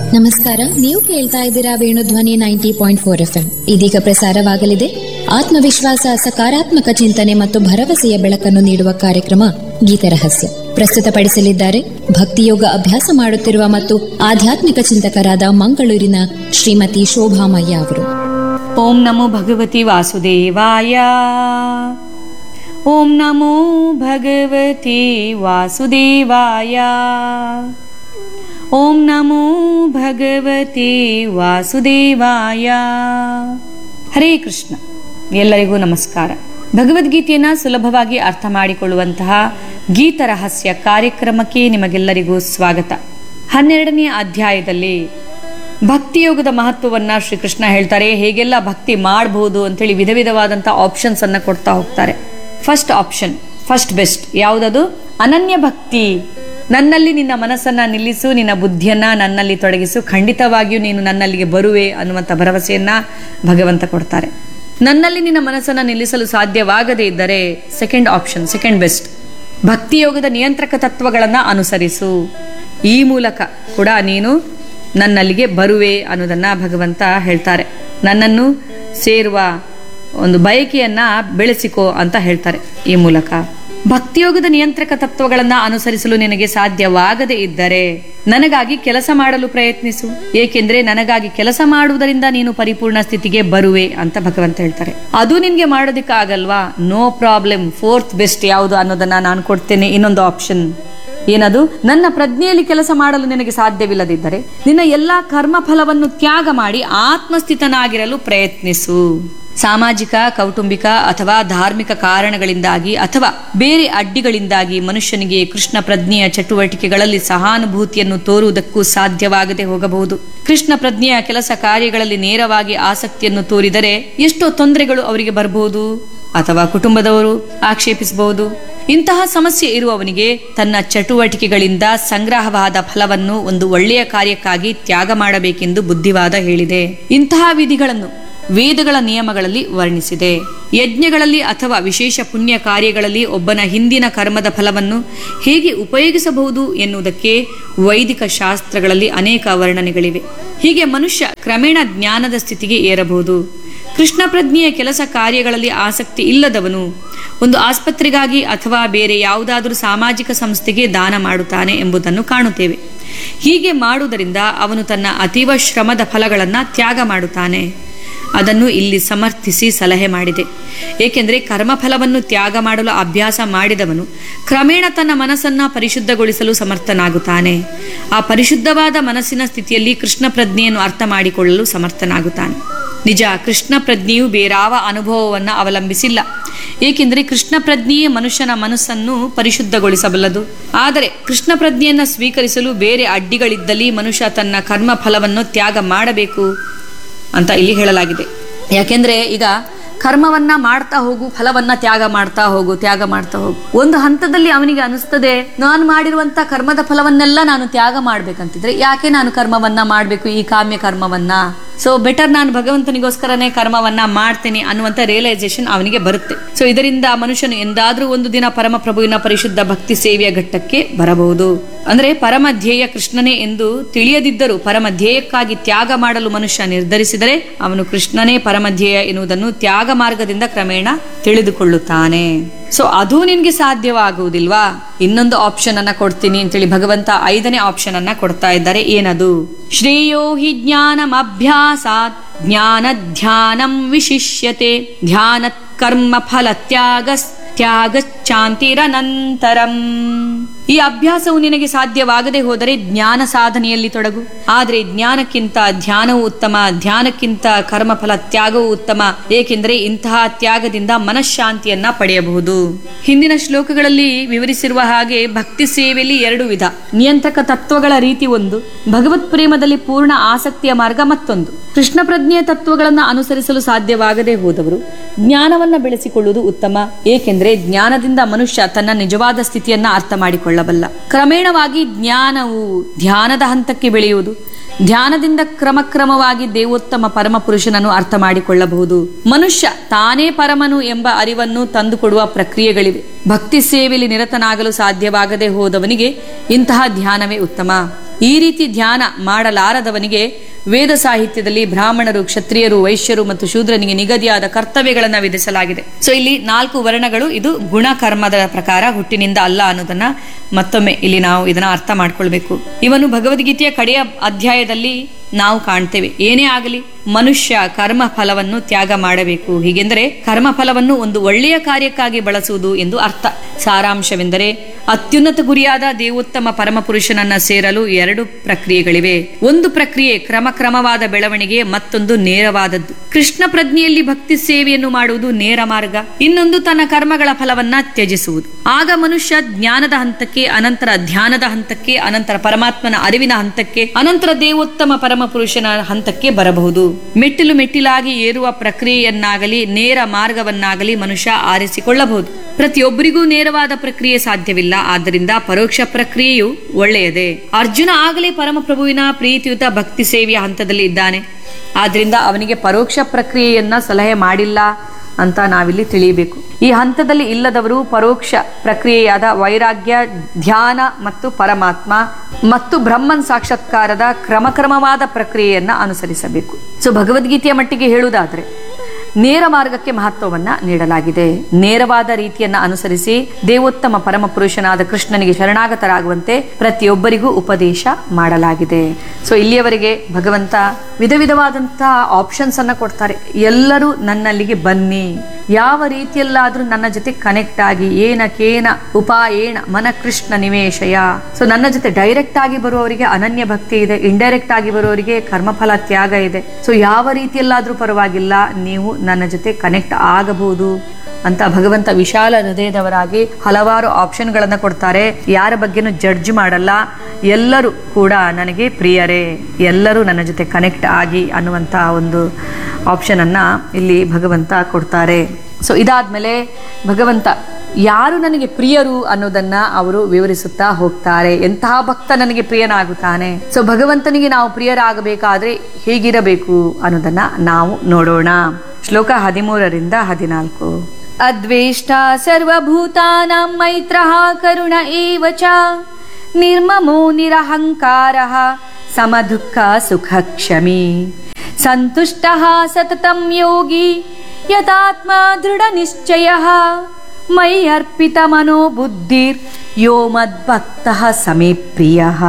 ನಮಸ್ಕಾರ ನೀವು ಕೇಳ್ತಾ ಇದ್ದೀರಾ Venudhwani ninety point four F M ಇದೀಗ ಪ್ರಸಾರವಾಗಲಿದೆ ಆತ್ಮವಿಶ್ವಾಸ ಸಕಾರಾತ್ಮಕ ಚಿಂತನೆ ಮತ್ತು ಭರವಸೆಯ ಬೆಳಕನ್ನು ನೀಡುವ ಕಾರ್ಯಕ್ರಮ ಗೀತರಹಸ್ಯ ಪ್ರಸ್ತುತಪಡಿಸಲಿದ್ದಾರೆ ಭಕ್ತಿಯೋಗ ಅಭ್ಯಾಸ ಮಾಡುತ್ತಿರುವ ಮತ್ತು ಆಧ್ಯಾತ್ಮಿಕ ಚಿಂತಕರಾದ ಮಂಗಳೂರಿನ ಶ್ರೀಮತಿ ಶೋಭಾಮಯ್ಯ ಅವರು ಓಂ ನಮೋ ಭಗವತಿ ವಾಸುದೇವಾಯ ಓಂ ನಮೋ ಭಗವತಿ ವಾಸುದೇವಾಯ ಓಂ ನಮೋ ಭಗವತಿ ವಾಸುದೇವಾಯ ಹರೇ ಕೃಷ್ಣ ಎಲ್ಲರಿಗೂ ನಮಸ್ಕಾರ ಭಗವದ್ಗೀತೆಯನ್ನು ಸುಲಭವಾಗಿ ಅರ್ಥ ಮಾಡಿಕೊಳ್ಳುವಂತಹ ಗೀತ ರಹಸ್ಯ ಕಾರ್ಯಕ್ರಮಕ್ಕೆ ನಿಮಗೆಲ್ಲರಿಗೂ ಸ್ವಾಗತ ಹನ್ನೆರಡನೇ ಅಧ್ಯಾಯದಲ್ಲಿ ಭಕ್ತಿಯೋಗದ ಮಹತ್ವವನ್ನ ಶ್ರೀಕೃಷ್ಣ ಹೇಳ್ತಾರೆ ಹೇಗೆಲ್ಲ ಭಕ್ತಿ ಮಾಡಬಹುದು ಅಂತೇಳಿ ವಿಧ ವಿಧವಾದಂಥ ಆಪ್ಷನ್ಸ್ ಅನ್ನ ಕೊಡ್ತಾ ಹೋಗ್ತಾರೆ ಫಸ್ಟ್ ಆಪ್ಷನ್ ಫಸ್ಟ್ ಬೆಸ್ಟ್ ಯಾವುದದು ಅನನ್ಯ ಭಕ್ತಿ ನನ್ನಲ್ಲಿ ನಿನ್ನ ಮನಸ್ಸನ್ನ ನಿಲ್ಲಿಸು ನಿನ್ನ ಬುದ್ಧಿಯನ್ನ ನನ್ನಲ್ಲಿ ತೊಡಗಿಸು ಖಂಡಿತವಾಗಿಯೂ ನೀನು ನನ್ನಲ್ಲಿಗೆ ಬರುವೆ ಅನ್ನುವಂಥ ಭರವಸೆಯನ್ನ ಭಗವಂತ ಕೊಡ್ತಾರೆ ನನ್ನಲ್ಲಿ ನಿನ್ನ ಮನಸ್ಸನ್ನ ನಿಲ್ಲಿಸಲು ಸಾಧ್ಯವಾಗದೇ ಇದ್ದರೆ ಸೆಕೆಂಡ್ ಆಪ್ಷನ್ ಸೆಕೆಂಡ್ ಬೆಸ್ಟ್ ಭಕ್ತಿಯೋಗದ ನಿಯಂತ್ರಕ ತತ್ವಗಳನ್ನು ಅನುಸರಿಸು ಈ ಮೂಲಕ ಕೂಡ ನೀನು ನನ್ನಲ್ಲಿಗೆ ಬರುವೆ ಅನ್ನೋದನ್ನ ಭಗವಂತ ಹೇಳ್ತಾರೆ ನನ್ನನ್ನು ಸೇರುವ ಒಂದು ಬಯಕೆಯನ್ನ ಬೆಳೆಸಿಕೋ ಅಂತ ಹೇಳ್ತಾರೆ ಈ ಮೂಲಕ ಭಕ್ತಿಯೋಗದ ನಿಯಂತ್ರಕ ತತ್ವಗಳನ್ನ ಅನುಸರಿಸಲು ನಿನಗೆ ಸಾಧ್ಯವಾಗದೇ ಇದ್ದರೆ ನನಗಾಗಿ ಕೆಲಸ ಮಾಡಲು ಪ್ರಯತ್ನಿಸು ಏಕೆಂದ್ರೆ ನನಗಾಗಿ ಕೆಲಸ ಮಾಡುವುದರಿಂದ ನೀನು ಪರಿಪೂರ್ಣ ಸ್ಥಿತಿಗೆ ಬರುವೆ ಅಂತ ಭಗವಂತ ಹೇಳ್ತಾರೆ ಅದು ನಿನ್ಗೆ ಮಾಡೋದಕ್ಕಾಗಲ್ವಾ ನೋ ಪ್ರಾಬ್ಲಮ್ ಫೋರ್ತ್ ಬೆಸ್ಟ್ ಯಾವುದು ಅನ್ನೋದನ್ನ ನಾನು ಕೊಡ್ತೇನೆ ಇನ್ನೊಂದು ಆಪ್ಷನ್ ಏನದು ನನ್ನ ಪ್ರಜ್ಞೆಯಲ್ಲಿ ಕೆಲಸ ಮಾಡಲು ನಿನಗೆ ಸಾಧ್ಯವಿಲ್ಲದಿದ್ದರೆ ನಿನ್ನ ಎಲ್ಲಾ ಕರ್ಮ ಫಲವನ್ನು ತ್ಯಾಗ ಮಾಡಿ ಆತ್ಮಸ್ಥಿತನಾಗಿರಲು ಪ್ರಯತ್ನಿಸು ಸಾಮಾಜಿಕ ಕೌಟುಂಬಿಕ ಅಥವಾ ಧಾರ್ಮಿಕ ಕಾರಣಗಳಿಂದಾಗಿ ಅಥವಾ ಬೇರೆ ಅಡ್ಡಿಗಳಿಂದಾಗಿ ಮನುಷ್ಯನಿಗೆ ಕೃಷ್ಣ ಪ್ರಜ್ಞೆಯ ಚಟುವಟಿಕೆಗಳಲ್ಲಿ ಸಹಾನುಭೂತಿಯನ್ನು ತೋರುವುದಕ್ಕೂ ಸಾಧ್ಯವಾಗದೆ ಹೋಗಬಹುದು ಕೃಷ್ಣ ಪ್ರಜ್ಞೆಯ ಕೆಲಸ ಕಾರ್ಯಗಳಲ್ಲಿ ನೇರವಾಗಿ ಆಸಕ್ತಿಯನ್ನು ತೋರಿದರೆ ಎಷ್ಟೋ ತೊಂದರೆಗಳು ಅವರಿಗೆ ಬರಬಹುದು ಅಥವಾ ಕುಟುಂಬದವರು ಆಕ್ಷೇಪಿಸಬಹುದು ಇಂತಹ ಸಮಸ್ಯೆ ಇರುವವನಿಗೆ ತನ್ನ ಚಟುವಟಿಕೆಗಳಿಂದ ಸಂಗ್ರಹವಾದ ಫಲವನ್ನು ಒಂದು ಒಳ್ಳೆಯ ಕಾರ್ಯಕ್ಕಾಗಿ ತ್ಯಾಗ ಮಾಡಬೇಕೆಂದು ಬುದ್ಧಿವಾದ ಹೇಳಿದೆ ಇಂತಹ ವಿಧಿಗಳನ್ನು ವೇದಗಳ ನಿಯಮಗಳಲ್ಲಿ ವರ್ಣಿಸಿದೆ ಯಜ್ಞಗಳಲ್ಲಿ ಅಥವಾ ವಿಶೇಷ ಪುಣ್ಯ ಕಾರ್ಯಗಳಲ್ಲಿ ಒಬ್ಬನ ಹಿಂದಿನ ಕರ್ಮದ ಫಲವನ್ನು ಹೇಗೆ ಉಪಯೋಗಿಸಬಹುದು ಎನ್ನುವುದಕ್ಕೆ ವೈದಿಕ ಶಾಸ್ತ್ರಗಳಲ್ಲಿ ಅನೇಕ ವರ್ಣನೆಗಳಿವೆ ಹೀಗೆ ಮನುಷ್ಯ ಕ್ರಮೇಣ ಜ್ಞಾನದ ಸ್ಥಿತಿಗೆ ಏರಬಹುದು ಕೃಷ್ಣ ಪ್ರಜ್ಞೆಯ ಕೆಲಸ ಕಾರ್ಯಗಳಲ್ಲಿ ಆಸಕ್ತಿ ಇಲ್ಲದವನು ಒಂದು ಆಸ್ಪತ್ರೆಗಾಗಿ ಅಥವಾ ಬೇರೆ ಯಾವುದಾದರೂ ಸಾಮಾಜಿಕ ಸಂಸ್ಥೆಗೆ ದಾನ ಮಾಡುತ್ತಾನೆ ಎಂಬುದನ್ನು ಕಾಣುತ್ತೇವೆ ಹೀಗೆ ಮಾಡುವುದರಿಂದ ಅವನು ತನ್ನ ಅತೀವ ಶ್ರಮದ ಫಲಗಳನ್ನು ತ್ಯಾಗ ಮಾಡುತ್ತಾನೆ ಅದನ್ನು ಇಲ್ಲಿ ಸಮರ್ಥಿಸಿ ಸಲಹೆ ಮಾಡಿದೆ ಏಕೆಂದರೆ ಕರ್ಮಫಲವನ್ನು ತ್ಯಾಗ ಮಾಡಲು ಅಭ್ಯಾಸ ಮಾಡಿದವನು ಕ್ರಮೇಣ ತನ್ನ ಮನಸ್ಸನ್ನ ಪರಿಶುದ್ಧಗೊಳಿಸಲು ಸಮರ್ಥನಾಗುತ್ತಾನೆ ಆ ಪರಿಶುದ್ಧವಾದ ಮನಸ್ಸಿನ ಸ್ಥಿತಿಯಲ್ಲಿ ಕೃಷ್ಣ ಪ್ರಜ್ಞೆಯನ್ನು ಅರ್ಥ ಮಾಡಿಕೊಳ್ಳಲು ಸಮರ್ಥನಾಗುತ್ತಾನೆ ನಿಜ ಕೃಷ್ಣ ಪ್ರಜ್ಞೆಯು ಬೇರಾವ ಅನುಭವವನ್ನು ಅವಲಂಬಿಸಿಲ್ಲ ಏಕೆಂದರೆ ಕೃಷ್ಣ ಪ್ರಜ್ಞೆಯೇ ಮನುಷ್ಯನ ಮನಸ್ಸನ್ನು ಪರಿಶುದ್ಧಗೊಳಿಸಬಲ್ಲದು ಆದರೆ ಕೃಷ್ಣ ಪ್ರಜ್ಞೆಯನ್ನು ಸ್ವೀಕರಿಸಲು ಬೇರೆ ಅಡ್ಡಿಗಳಿದ್ದಲ್ಲಿ ಮನುಷ್ಯ ತನ್ನ ಕರ್ಮ ಫಲವನ್ನು ತ್ಯಾಗ ಮಾಡಬೇಕು ಅಂತ ಇಲ್ಲಿ ಹೇಳಲಾಗಿದೆ ಯಾಕೆಂದ್ರೆ ಈಗ ಕರ್ಮವನ್ನ ಮಾಡ್ತಾ ಹೋಗು ಫಲವನ್ನ ತ್ಯಾಗ ಮಾಡ್ತಾ ಹೋಗು ತ್ಯಾಗ ಮಾಡ್ತಾ ಹೋಗು ಒಂದು ಹಂತದಲ್ಲಿ ಅವನಿಗೆ ಅನಿಸ್ತದೆ ನಾನು ಮಾಡಿರುವಂತ ಕರ್ಮದ ಫಲವನ್ನೆಲ್ಲ ನಾನು ತ್ಯಾಗ ಮಾಡ್ಬೇಕಂತಿದ್ರೆ ಯಾಕೆ ನಾನು ಕರ್ಮವನ್ನ ಮಾಡ್ಬೇಕು ಈ ಕಾಮ್ಯ ಕರ್ಮವನ್ನ ಸೊ ಬೆಟರ್ ನಾನು ಭಗವಂತನಿಗೋಸ್ಕರನೇ ಕರ್ಮವನ್ನ ಮಾಡ್ತೇನೆ ಅನ್ನುವಂತ ರಿಯಲೈಸೇಷನ್ ಅವನಿಗೆ ಬರುತ್ತೆ ಸೊ ಇದರಿಂದ ಮನುಷ್ಯನು ಎಂದಾದ್ರೂ ಒಂದು ದಿನ ಪರಮಪ್ರಭುವಿನ ಪರಿಶುದ್ಧ ಭಕ್ತಿ ಸೇವೆಯ ಘಟ್ಟಕ್ಕೆ ಬರಬಹುದು ಅಂದ್ರೆ ಪರಮ ಧ್ಯೇಯ ಕೃಷ್ಣನೇ ಎಂದು ತಿಳಿಯದಿದ್ದರೂ ಪರಮ ಧ್ಯೇಯಕ್ಕಾಗಿ ತ್ಯಾಗ ಮಾಡಲು ಮನುಷ್ಯ ನಿರ್ಧರಿಸಿದರೆ ಅವನು ಕೃಷ್ಣನೇ ಪರಮ ಧ್ಯೇಯ ಎನ್ನುವುದನ್ನು ತ್ಯಾಗ ಮಾರ್ಗದಿಂದ ಕ್ರಮೇಣ ತಿಳಿದುಕೊಳ್ಳುತ್ತಾನೆ ಸೊ ಅದು ನಿನ್ಗೆ ಸಾಧ್ಯವಾಗುವುದಿಲ್ವಾ ಇನ್ನೊಂದು ಆಪ್ಷನ್ ಅನ್ನ ಕೊಡ್ತೀನಿ ಅಂತೇಳಿ ಭಗವಂತ ಐದನೇ ಆಪ್ಷನ್ ಅನ್ನ ಕೊಡ್ತಾ ಇದ್ದಾರೆ ಏನದು ಶ್ರೇಯೋ ಹಿ ಜ್ಞಾನಂ ಅಭ್ಯಾಸಾತ್ ಜ್ಞಾನ ಧ್ಯಾನಂ ವಿಶಿಷ್ಯತೆ ಧ್ಯಾನ ಕರ್ಮ ಫಲ ತ್ಯಾಗ ತ್ಯಾಗಚ್ಚಾಂತಿರನಂತರಂ ಈ ಅಭ್ಯಾಸವು ನಿನಗೆ ಸಾಧ್ಯವಾಗದೆ ಹೋದರೆ ಜ್ಞಾನ ಸಾಧನೆಯಲ್ಲಿ ತೊಡಗು ಆದರೆ ಜ್ಞಾನಕ್ಕಿಂತ ಧ್ಯಾನವು ಉತ್ತಮ ಧ್ಯಾನಕ್ಕಿಂತ ಕರ್ಮಫಲ ತ್ಯಾಗವು ಉತ್ತಮ ಏಕೆಂದರೆ ಇಂತಹ ತ್ಯಾಗದಿಂದ ಮನಃಶಾಂತಿಯನ್ನ ಪಡೆಯಬಹುದು ಹಿಂದಿನ ಶ್ಲೋಕಗಳಲ್ಲಿ ವಿವರಿಸಿರುವ ಹಾಗೆ ಭಕ್ತಿ ಸೇವೆಯಲ್ಲಿ ಎರಡು ವಿಧ ನಿಯಂತ್ರಕ ತತ್ವಗಳ ರೀತಿ ಒಂದು ಭಗವತ್ ಪ್ರೇಮದಲ್ಲಿ ಪೂರ್ಣ ಆಸಕ್ತಿಯ ಮಾರ್ಗ ಮತ್ತೊಂದು ಕೃಷ್ಣ ಪ್ರಜ್ಞೆಯ ತತ್ವಗಳನ್ನು ಅನುಸರಿಸಲು ಸಾಧ್ಯವಾಗದೆ ಹೋದವರು ಜ್ಞಾನವನ್ನ ಬೆಳೆಸಿಕೊಳ್ಳುವುದು ಉತ್ತಮ ಏಕೆಂದರೆ ಜ್ಞಾನದಿಂದ ಮನುಷ್ಯ ತನ್ನ ನಿಜವಾದ ಸ್ಥಿತಿಯನ್ನ ಅರ್ಥ ಮಾಡಿಕೊಳ್ಳ ಮಾಡಿಕೊಳ್ಳಬಲ್ಲ ಕ್ರಮೇಣವಾಗಿ ಜ್ಞಾನವು ಧ್ಯಾನದ ಹಂತಕ್ಕೆ ಬೆಳೆಯುವುದು ಧ್ಯಾನದಿಂದ ಕ್ರಮಕ್ರಮವಾಗಿ ದೇವೋತ್ತಮ ಪರಮ ಪುರುಷನನ್ನು ಅರ್ಥ ಮಾಡಿಕೊಳ್ಳಬಹುದು ಮನುಷ್ಯ ತಾನೇ ಪರಮನು ಎಂಬ ಅರಿವನ್ನು ತಂದುಕೊಡುವ ಪ್ರಕ್ರಿಯೆಗಳಿವೆ ಭಕ್ತಿ ಸೇವೆಯಲ್ಲಿ ನಿರತನಾಗಲು ಸಾಧ್ಯವಾಗದೆ ಹೋದವನಿಗೆ ಇಂತಹ ಧ್ಯಾನವೇ ಉತ್ತಮ ಈ ರೀತಿ ಧ್ಯಾನ ಮಾಡಲಾರದವನಿಗೆ ವೇದ ಸಾಹಿತ್ಯದಲ್ಲಿ ಬ್ರಾಹ್ಮಣರು ಕ್ಷತ್ರಿಯರು ವೈಶ್ಯರು ಮತ್ತು ಶೂದ್ರನಿಗೆ ನಿಗದಿಯಾದ ಕರ್ತವ್ಯಗಳನ್ನು ವಿಧಿಸಲಾಗಿದೆ ಸೊ ಇಲ್ಲಿ ನಾಲ್ಕು ವರ್ಣಗಳು ಇದು ಗುಣಕರ್ಮದ ಪ್ರಕಾರ ಹುಟ್ಟಿನಿಂದ ಅಲ್ಲ ಅನ್ನೋದನ್ನ ಮತ್ತೊಮ್ಮೆ ಇಲ್ಲಿ ನಾವು ಇದನ್ನ ಅರ್ಥ ಮಾಡ್ಕೊಳ್ಬೇಕು ಇವನು ಭಗವದ್ಗೀತೆಯ ಕಡೆಯ ಅಧ್ಯಾಯದಲ್ಲಿ ನಾವು ಕಾಣ್ತೇವೆ ಏನೇ ಆಗಲಿ ಮನುಷ್ಯ ಕರ್ಮ ಫಲವನ್ನು ತ್ಯಾಗ ಮಾಡಬೇಕು ಹೀಗೆಂದರೆ ಕರ್ಮ ಫಲವನ್ನು ಒಂದು ಒಳ್ಳೆಯ ಕಾರ್ಯಕ್ಕಾಗಿ ಬಳಸುವುದು ಎಂದು ಅರ್ಥ ಸಾರಾಂಶವೆಂದರೆ ಅತ್ಯುನ್ನತ ಗುರಿಯಾದ ದೇವೋತ್ತಮ ಪರಮ ಪುರುಷನನ್ನ ಸೇರಲು ಎರಡು ಪ್ರಕ್ರಿಯೆಗಳಿವೆ ಒಂದು ಪ್ರಕ್ರಿಯೆ ಕ್ರಮ ಕ್ರಮವಾದ ಬೆಳವಣಿಗೆ ಮತ್ತೊಂದು ನೇರವಾದದ್ದು ಕೃಷ್ಣ ಪ್ರಜ್ಞೆಯಲ್ಲಿ ಭಕ್ತಿ ಸೇವೆಯನ್ನು ಮಾಡುವುದು ನೇರ ಮಾರ್ಗ ಇನ್ನೊಂದು ತನ್ನ ಕರ್ಮಗಳ ಫಲವನ್ನ ತ್ಯಜಿಸುವುದು ಆಗ ಮನುಷ್ಯ ಜ್ಞಾನದ ಹಂತಕ್ಕೆ ಅನಂತರ ಧ್ಯಾನದ ಹಂತಕ್ಕೆ ಅನಂತರ ಪರಮಾತ್ಮನ ಅರಿವಿನ ಹಂತಕ್ಕೆ ಅನಂತರ ದೇವೋತ್ತಮ ಪರಮ ಪುರುಷನ ಹಂತಕ್ಕೆ ಬರಬಹುದು ಮೆಟ್ಟಿಲು ಮೆಟ್ಟಿಲಾಗಿ ಏರುವ ಪ್ರಕ್ರಿಯೆಯನ್ನಾಗಲಿ ನೇರ ಮಾರ್ಗವನ್ನಾಗಲಿ ಮನುಷ್ಯ ಆರಿಸಿಕೊಳ್ಳಬಹುದು ಪ್ರತಿಯೊಬ್ಬರಿಗೂ ನೇರವಾದ ಪ್ರಕ್ರಿಯೆ ಸಾಧ್ಯವಿಲ್ಲ ಆದ್ದರಿಂದ ಪರೋಕ್ಷ ಪ್ರಕ್ರಿಯೆಯು ಒಳ್ಳೆಯದೇ ಅರ್ಜುನ ಆಗಲೇ ಪರಮಪ್ರಭುವಿನ ಪ್ರೀತಿಯುತ ಭಕ್ತಿ ಸೇವೆಯ ಹಂತದಲ್ಲಿ ಇದ್ದಾನೆ ಆದ್ರಿಂದ ಅವನಿಗೆ ಪರೋಕ್ಷ ಪ್ರಕ್ರಿಯೆಯನ್ನ ಸಲಹೆ ಮಾಡಿಲ್ಲ ಅಂತ ನಾವಿಲ್ಲಿ ತಿಳಿಯಬೇಕು ಈ ಹಂತದಲ್ಲಿ ಇಲ್ಲದವರು ಪರೋಕ್ಷ ಪ್ರಕ್ರಿಯೆಯಾದ ವೈರಾಗ್ಯ ಧ್ಯಾನ ಮತ್ತು ಪರಮಾತ್ಮ ಮತ್ತು ಬ್ರಹ್ಮನ್ ಸಾಕ್ಷಾತ್ಕಾರದ ಕ್ರಮಕ್ರಮವಾದ ಪ್ರಕ್ರಿಯೆಯನ್ನ ಅನುಸರಿಸಬೇಕು ಸೊ ಭಗವದ್ಗೀತೆಯ ಮಟ್ಟಿಗೆ ಹೇಳುವುದಾದ್ರೆ ನೇರ ಮಾರ್ಗಕ್ಕೆ ಮಹತ್ವವನ್ನ ನೀಡಲಾಗಿದೆ ನೇರವಾದ ರೀತಿಯನ್ನ ಅನುಸರಿಸಿ ದೇವೋತ್ತಮ ಪರಮ ಪುರುಷನಾದ ಕೃಷ್ಣನಿಗೆ ಶರಣಾಗತರಾಗುವಂತೆ ಪ್ರತಿಯೊಬ್ಬರಿಗೂ ಉಪದೇಶ ಮಾಡಲಾಗಿದೆ ಸೊ ಇಲ್ಲಿಯವರೆಗೆ ಭಗವಂತ ವಿಧ ವಿಧವಾದಂತಹ ಆಪ್ಷನ್ಸ್ ಅನ್ನ ಕೊಡ್ತಾರೆ ಎಲ್ಲರೂ ನನ್ನಲ್ಲಿಗೆ ಬನ್ನಿ ಯಾವ ರೀತಿಯಲ್ಲಾದ್ರೂ ನನ್ನ ಜೊತೆ ಕನೆಕ್ಟ್ ಆಗಿ ಏನ ಕೇನ ಉಪಾಯೇಣ ಮನ ಕೃಷ್ಣ ನಿವೇಶಯ ಸೊ ನನ್ನ ಜೊತೆ ಡೈರೆಕ್ಟ್ ಆಗಿ ಬರುವವರಿಗೆ ಅನನ್ಯ ಭಕ್ತಿ ಇದೆ ಇಂಡೈರೆಕ್ಟ್ ಆಗಿ ಬರುವವರಿಗೆ ಕರ್ಮಫಲ ತ್ಯಾಗ ಇದೆ ಸೊ ಯಾವ ರೀತಿಯಲ್ಲಾದ್ರೂ ಪರವಾಗಿಲ್ಲ ನೀವು ನನ್ನ ಜೊತೆ ಕನೆಕ್ಟ್ ಆಗಬಹುದು ಅಂತ ಭಗವಂತ ವಿಶಾಲ ಹೃದಯದವರಾಗಿ ಹಲವಾರು ಆಪ್ಷನ್ಗಳನ್ನ ಕೊಡ್ತಾರೆ ಯಾರ ಬಗ್ಗೆನೂ ಜಡ್ಜ್ ಮಾಡಲ್ಲ ಎಲ್ಲರೂ ಕೂಡ ನನಗೆ ಪ್ರಿಯರೇ ಎಲ್ಲರೂ ನನ್ನ ಜೊತೆ ಕನೆಕ್ಟ್ ಆಗಿ ಅನ್ನುವಂಥ ಒಂದು ಆಪ್ಷನ್ ಅನ್ನ ಇಲ್ಲಿ ಭಗವಂತ ಕೊಡ್ತಾರೆ ಸೊ ಇದಾದ್ಮೇಲೆ ಭಗವಂತ ಯಾರು ನನಗೆ ಪ್ರಿಯರು ಅನ್ನೋದನ್ನ ಅವರು ವಿವರಿಸುತ್ತಾ ಹೋಗ್ತಾರೆ ಎಂತಹ ಭಕ್ತ ನನಗೆ ಪ್ರಿಯನಾಗುತ್ತಾನೆ ಸೊ ಭಗವಂತನಿಗೆ ನಾವು ಪ್ರಿಯರಾಗಬೇಕಾದ್ರೆ ಹೇಗಿರಬೇಕು ಅನ್ನೋದನ್ನ ನಾವು ನೋಡೋಣ ಶ್ಲೋಕ ಹದಿಮೂರರಿಂದ ಹದಿನಾಲ್ಕು ಅದ್ವೇಷ್ಟ ಸರ್ವಭೂತಾನಾಂ ಮೈತ್ರಃ ಕರುಣ ಏವ ಚ ನಿರ್ಮಮೋ ನಿರಹಂಕಾರಃ ಸಮದುಃಖ ಸುಖ ಕ್ಷಮಿ ಸಂತುಷ್ಟಃ ಸತತಂ ಯೋಗಿ ಯತಾತ್ಮ ದೃಢ ನಿಶ್ಚಯಃ ಮೈ ಅರ್ಪಿತ ಮನೋ ಬುದ್ಧಿರ್ ಯೋ ಮದ್ಭಕ್ತಃ ಸಮೇ ಪ್ರಿಯಃ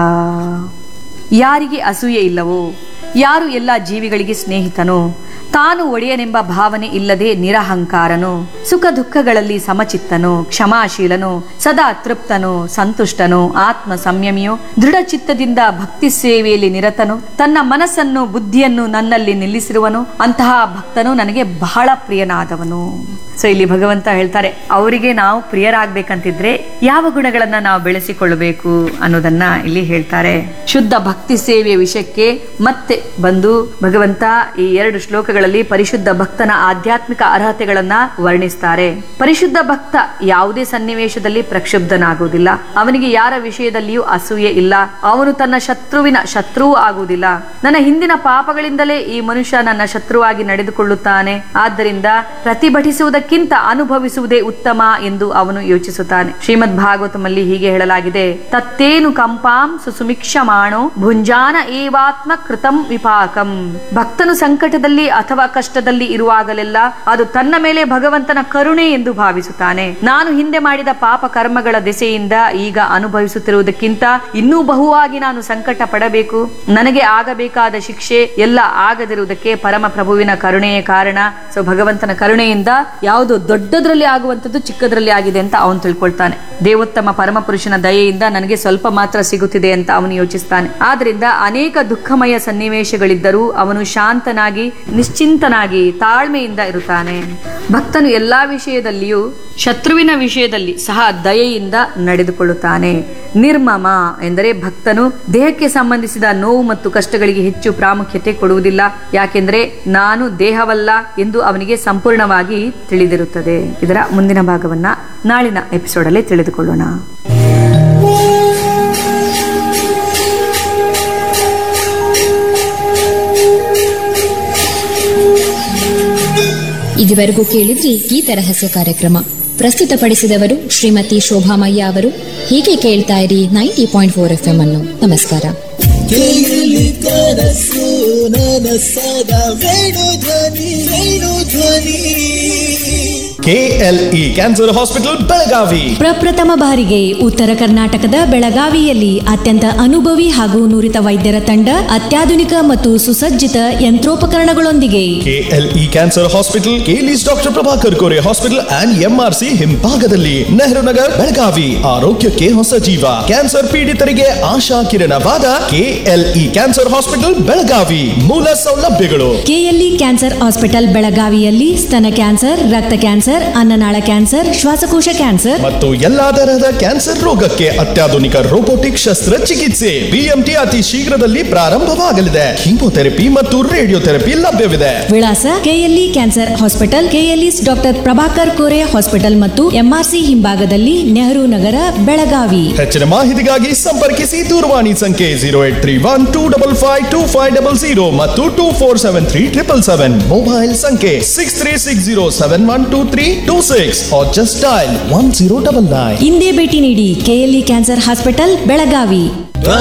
ಯಾರಿಗೆ ಅಸೂಯೆ ಇಲ್ಲವೋ ಯಾರು ಎಲ್ಲ ಜೀವಿಗಳಿಗೆ ಸ್ನೇಹಿತನೋ ತಾನು ಒಡೆಯನೆಂಬ ಭಾವನೆ ಇಲ್ಲದೆ ನಿರಹಂಕಾರನು ಸುಖ ದುಃಖಗಳಲ್ಲಿ ಸಮಚಿತ್ತನು ಕ್ಷಮಾಶೀಲನು ಸದಾ ತೃಪ್ತನು ಸಂತುಷ್ಟನು ಆತ್ಮ ಸಂಯಮಿಯು ದೃಢ ಚಿತ್ತದಿಂದ ಭಕ್ತಿ ಸೇವೆಯಲ್ಲಿ ನಿರತನು ತನ್ನ ಮನಸ್ಸನ್ನು ಬುದ್ಧಿಯನ್ನು ನನ್ನಲ್ಲಿ ನಿಲ್ಲಿಸಿರುವನು ಅಂತಹ ಭಕ್ತನು ನನಗೆ ಬಹಳ ಪ್ರಿಯನಾದವನು ಸೊ ಇಲ್ಲಿ ಭಗವಂತ ಹೇಳ್ತಾರೆ ಅವರಿಗೆ ನಾವು ಪ್ರಿಯರಾಗಬೇಕಂತಿದ್ರೆ ಯಾವ ಗುಣಗಳನ್ನ ನಾವು ಬೆಳೆಸಿಕೊಳ್ಳಬೇಕು ಅನ್ನೋದನ್ನ ಇಲ್ಲಿ ಹೇಳ್ತಾರೆ ಶುದ್ಧ ಭಕ್ತಿ ಸೇವೆಯ ವಿಷಯಕ್ಕೆ ಮತ್ತೆ ಬಂದು ಭಗವಂತ ಈ ಎರಡು ಶ್ಲೋಕಗಳಲ್ಲಿ ಪರಿಶುದ್ಧ ಭಕ್ತನ ಆಧ್ಯಾತ್ಮಿಕ ಅರ್ಹತೆಗಳನ್ನ ವರ್ಣಿಸ್ತಾರೆ ಪರಿಶುದ್ಧ ಭಕ್ತ ಯಾವುದೇ ಸನ್ನಿವೇಶದಲ್ಲಿ ಪ್ರಕ್ಷುಬ್ಧನಾಗುವುದಿಲ್ಲ ಅವನಿಗೆ ಯಾರ ವಿಷಯದಲ್ಲಿಯೂ ಅಸೂಯೆ ಇಲ್ಲ ಅವನು ತನ್ನ ಶತ್ರುವಿನ ಶತ್ರುವೂ ಆಗುವುದಿಲ್ಲ ನನ್ನ ಹಿಂದಿನ ಪಾಪಗಳಿಂದಲೇ ಈ ಮನುಷ್ಯ ನನ್ನ ಶತ್ರುವಾಗಿ ನಡೆದುಕೊಳ್ಳುತ್ತಾನೆ ಆದ್ದರಿಂದ ಪ್ರತಿಭಟಿಸುವುದಕ್ಕಿಂತ ಅನುಭವಿಸುವುದೇ ಉತ್ತಮ ಎಂದು ಅವನು ಯೋಚಿಸುತ್ತಾನೆ ಶ್ರೀಮದ್ ಭಾಗವತಮಲ್ಲಿ ಹೀಗೆ ಹೇಳಲಾಗಿದೆ ತತ್ತೇನು ಕಂಪಾಂ ಸುಸುಮಿಕ್ಷಮಾಣೋ ಭುಂಜಾನ ಏವಾತ್ಮ ಕೃತಂ ವಿಪಾಕಂ ಭಕ್ತನು ಸಂಕಟದಲ್ಲಿ ಅಥವಾ ಕಷ್ಟದಲ್ಲಿ ಇರುವಾಗಲೆಲ್ಲ ಅದು ತನ್ನ ಮೇಲೆ ಭಗವಂತನ ಕರುಣೆ ಎಂದು ಭಾವಿಸುತ್ತಾನೆ ನಾನು ಹಿಂದೆ ಮಾಡಿದ ಪಾಪ ಕರ್ಮಗಳ ದೆಸೆಯಿಂದ ಈಗ ಅನುಭವಿಸುತ್ತಿರುವುದಕ್ಕಿಂತ ಇನ್ನೂ ಬಹುವಾಗಿ ನಾನು ಸಂಕಟ ಪಡಬೇಕು ನನಗೆ ಆಗಬೇಕಾದ ಶಿಕ್ಷೆ ಎಲ್ಲ ಆಗದಿರುವುದಕ್ಕೆ ಪರಮ ಪ್ರಭುವಿನ ಕರುಣೆಯೇ ಕಾರಣ ಸೊ ಭಗವಂತನ ಕರುಣೆಯಿಂದ ಯಾವುದು ದೊಡ್ಡದ್ರಲ್ಲಿ ಆಗುವಂತದ್ದು ಚಿಕ್ಕದ್ರಲ್ಲಿ ಆಗಿದೆ ಅಂತ ಅವನು ತಿಳ್ಕೊಳ್ತಾನೆ ದೇವೋತ್ತಮ ಪರಮ ಪುರುಷನ ದಯೆಯಿಂದ ನನಗೆ ಸ್ವಲ್ಪ ಮಾತ್ರ ಸಿಗುತ್ತಿದೆ ಅಂತ ಅವನು ಯೋಚಿಸ್ತಾನೆ ಆದ್ರಿಂದ ಅನೇಕ ದುಃಖಮಯ ಸನ್ನಿವೇಶಗಳಿದ್ದರೂ ಅವನು ಶಾಂತನಾಗಿ ನಿಶ್ಚಿಂತನಾಗಿ ತಾಳ್ಮೆಯಿಂದ ಇರುತ್ತಾನೆ ಭಕ್ತನು ಎಲ್ಲಾ ವಿಷಯದಲ್ಲಿಯೂ ಶತ್ರುವಿನ ವಿಷಯದಲ್ಲಿ ಸಹ ದಯೆಯಿಂದ ನಡೆದುಕೊಳ್ಳುತ್ತಾನೆ ನಿರ್ಮಮ ಎಂದರೆ ಭಕ್ತನು ದೇಹಕ್ಕೆ ಸಂಬಂಧಿಸಿದ ನೋವು ಮತ್ತು ಕಷ್ಟಗಳಿಗೆ ಹೆಚ್ಚು ಪ್ರಾಮುಖ್ಯತೆ ಕೊಡುವುದಿಲ್ಲ ಯಾಕೆಂದ್ರೆ ನಾನು ದೇಹವಲ್ಲ ಎಂದು ಅವನಿಗೆ ಸಂಪೂರ್ಣವಾಗಿ ತಿಳಿದಿರುತ್ತದೆ ಇದರ ಮುಂದಿನ ಭಾಗವನ್ನ ನಾಳಿನ ಎಪಿಸೋಡ್ ಅಲ್ಲಿ ತಿಳಿದುಕೊಳ್ಳೋಣ ಇದುವರೆಗೂ ಕೇಳಿದ್ರಿ ಗೀತ ರಹಸ್ಯ ಕಾರ್ಯಕ್ರಮ ಪ್ರಸ್ತುತಪಡಿಸಿದವರು ಶ್ರೀಮತಿ ಶೋಭಾಮಯ್ಯ ಅವರು ಹೀಗೆ ಕೇಳ್ತಾ ಇರಿ ninety point four F M ಅನ್ನು ನಮಸ್ಕಾರ ಕೇಳಿ ಕನಸು ನನಸದ ವೇಣು ಧ್ವನಿ ವೇಣು ಧ್ವನಿ ಕೆಎಲ್ಇ ಕ್ಯಾನ್ಸರ್ ಹಾಸ್ಪಿಟಲ್ ಬೆಳಗಾವಿ ಪ್ರಪ್ರಥಮ ಬಾರಿಗೆ ಉತ್ತರ ಕರ್ನಾಟಕದ ಬೆಳಗಾವಿಯಲ್ಲಿ ಅತ್ಯಂತ ಅನುಭವಿ ಹಾಗೂ ನುರಿತ ವೈದ್ಯರ ತಂಡ ಅತ್ಯಾಧುನಿಕ ಮತ್ತು ಸುಸಜ್ಜಿತ ಯಂತ್ರೋಪಕರಣಗಳೊಂದಿಗೆ KLE cancer hospital KLE's doctor Prabhakar Kore hospital and MRC ಹಿಂಭಾಗದಲ್ಲಿ ನೆಹರು ನಗರ್ ಬೆಳಗಾವಿ ಆರೋಗ್ಯಕ್ಕೆ ಹೊಸ ಜೀವ ಕ್ಯಾನ್ಸರ್ ಪೀಡಿತರಿಗೆ ಆಶಾ ಕಿರಣವಾದ ಕೆಎಲ್ಇ ಕ್ಯಾನ್ಸರ್ ಹಾಸ್ಪಿಟಲ್ ಬೆಳಗಾವಿ ಮೂಲ ಸೌಲಭ್ಯಗಳು ಕೆಎಲ್ಇ ಕ್ಯಾನ್ಸರ್ ಹಾಸ್ಪಿಟಲ್ ಬೆಳಗಾವಿಯಲ್ಲಿ ಸ್ತನ ಕ್ಯಾನ್ಸರ್ ರಕ್ತ ಕ್ಯಾನ್ಸರ್ ಅನ್ನನಾಳ ಕ್ಯಾನ್ಸರ್ ಶ್ವಾಸಕೋಶ ಕ್ಯಾನ್ಸರ್ ಮತ್ತು ಎಲ್ಲಾ ತರಹದ ಕ್ಯಾನ್ಸರ್ ರೋಗಕ್ಕೆ ಅತ್ಯಾಧುನಿಕ ರೋಬೋಟಿಕ್ ಶಸ್ತ್ರ ಚಿಕಿತ್ಸೆ ಬಿಎಂಟಿ ಅತಿ ಶೀಘ್ರದಲ್ಲಿ ಪ್ರಾರಂಭವಾಗಲಿದೆ ಕೀಮೋಥೆರಪಿ ಮತ್ತು ರೇಡಿಯೋಥೆರಪಿ ಲಭ್ಯವಿದೆ ವಿಳಾಸ KLE cancer hospital KLE's doctor Prabhakar Kore hospital ಮತ್ತು ಎಂಆರ್ಸಿ ಹಿಂಭಾಗದಲ್ಲಿ ನೆಹರು ನಗರ ಬೆಳಗಾವಿ ಹೆಚ್ಚಿನ ಮಾಹಿತಿಗಾಗಿ ಸಂಪರ್ಕಿಸಿ ದೂರವಾಣಿ ಸಂಖ್ಯೆ zero eight three one two double five two five double zero ಮತ್ತು two four seven three triple seven mobile ಸಂಖ್ಯೆ six three six zero seven one two three two six just dial one zero double nine ಇಂದೇ ಭೇಟಿ ನೀಡಿ KLE cancer hospital Belagavi